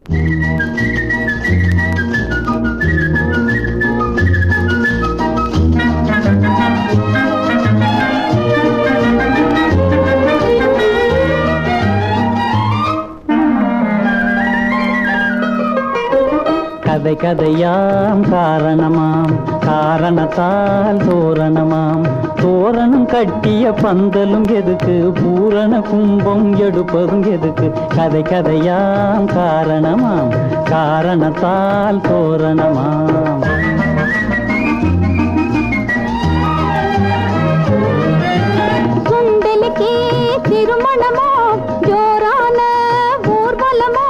கதை கதையாம் காரணமாம் காரணத்தால் தோரணமாம் தோரணம் கட்டிய பந்தலும் எதுக்கு பூரண கும்பம் எடுப்பதும் எதுக்கு கதை கதையாம் காரணமாம் காரணத்தால் தோரணமாம் சுண்டலுக்கே திருமணமோ ஜோரான ஊர்வலமோ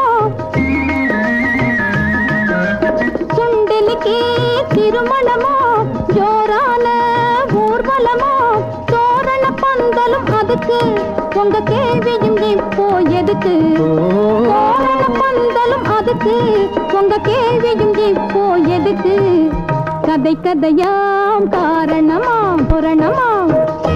சுண்டலுக்கே திருமணமோ ஜோரான ஊர்வலமோ தோரண பந்தலும் அதுக்கு உங்க கேள்வியும் இப்போ எதுக்கு தோரண பந்தலும் அதுக்கு உங்க கேள்வியும் இப்போ எதுக்கு கதை கதையாம் காரணமாம் புரணமாம்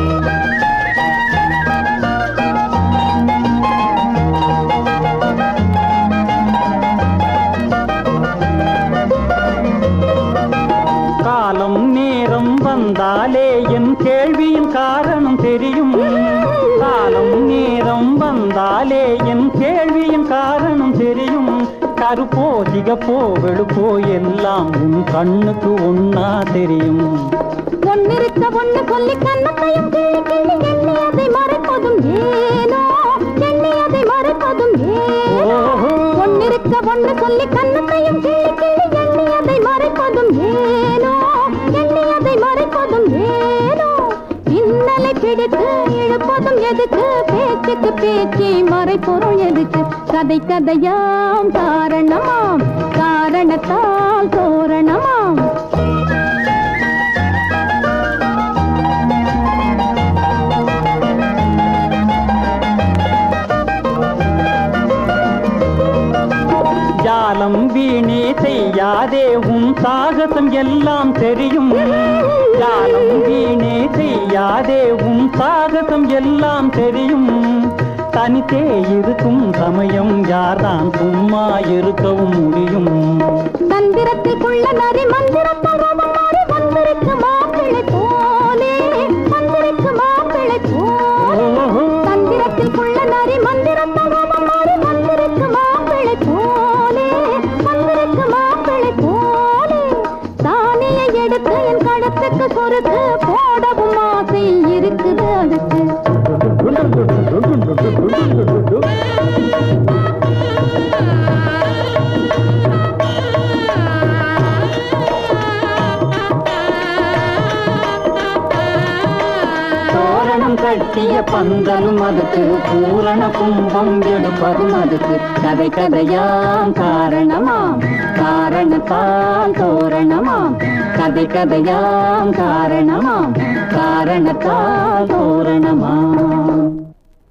காலம் நேரம் வந்தாலே என் கேள்வியின் காரணம் தெரியும் காலம் நேரம் வந்தாலே என் கேள்வியின் காரணம் தெரியும் கருப்போ சிகப்போ வெளுப்போ எல்லாம் உன் கண்ணுக்கு ஒன்னா தெரியும் ஒன்னிருக்க ஒண்ணு சொல்லி கண்ணத்தையும் கிள்ளி கிள்ளி எண்ணி அதை மறைப்பதும் ஏனோ எண்ணி அதை மறைப்பதும் ஏனோ ஓஹோ. ஒன்னிருக்க ஒண்ணு சொல்லி கண்ணத்தையும் கிள்ளி கிள்ளி எண்ணி அதை மறைப்பதும் ஏனோ எண்ணி அதை மறைப்பதும் ஏனோ பின்னலை பிடித்து இழுப்பதும் எதுக்கு பேச்சுக்கு பேச்சு மறைப்பொருள் எதுக்கு கதை கதையாம் காரணமாம் காரணத்தால் தோரணமாம் ஜாலம் வீணே செய்யாதே உன் சாகசம் எல்லாம் தெரியும் ஜாலம் வீணே செய்யாதே உன் சாகசம் எல்லாம் தெரியும் தனித்தே இருக்கும் சமயம் யார்தான் சும்மா இருக்கவும் முடியும் தந்திரத்திற்குள்ள நரி மந்திரத்தால் ரோமம் மாறி வந்திருக்கு மாப்பிள்ளை போலே வந்திருக்கு மாப்பிள்ளை போலே ஓஹோ. தந்திரத்திற்குள்ள நரி மந்திரத்தால் ரோமம் மாறி வந்திருக்கு மாப்பிள்ளை போலே வந்திருக்கு மாப்பிள்ளை போலே தானியை எடுத்து என் கழுத்துக்கு சொருக்கு போடவும் ஆசை இருக்குது அதுக்கு தோரணம் கட்டிய பந்தலும் அதுக்கு பூரண கும்பம் எடுப்பதும் அதுக்கு கதை கதையாம் காரணமாம் காரணத்தால் தோரணமாம் கதை கதையாம் காரணமாம் காரணத்தால் தோரணமாம்